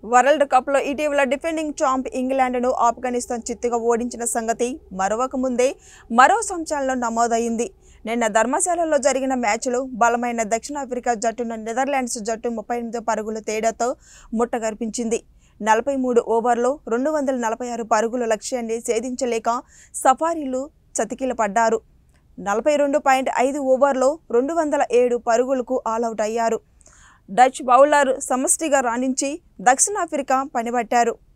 world కప్లో ఇటీవల defending champ ఇంగ్లాండ్ను Afghanistan చిత్తుగా ఓడించిన సంగతి మరొక ముందే మరో సంచలనం నమోదైంది నిన్న ధర్మశాలలో జరిగిన మ్యాచ్లో బలమైన దక్షిణాఫ్రికా జట్టును నెదర్లాండ్స్ జట్టు ముప్పై ఎనిమిది పరుగుల తేడాతో ముట్టగర్పించింది నలభై మూడు ఓవర్లో రెండు వందల నలభై ఆరు పరుగుల లక్ష్యాన్ని ఛేదించలేక సఫారీలు చతికిలపడ్డారు నలభై రెండు పాయింట్ ఐదు ఓవర్లో రెండు వందల ఏడు పరుగులకు ఆలౌట్ అయ్యారు డచ్ బౌలర్ సమష్టిగా రాణించి దక్షిణాఫ్రికా పనిబట్టారు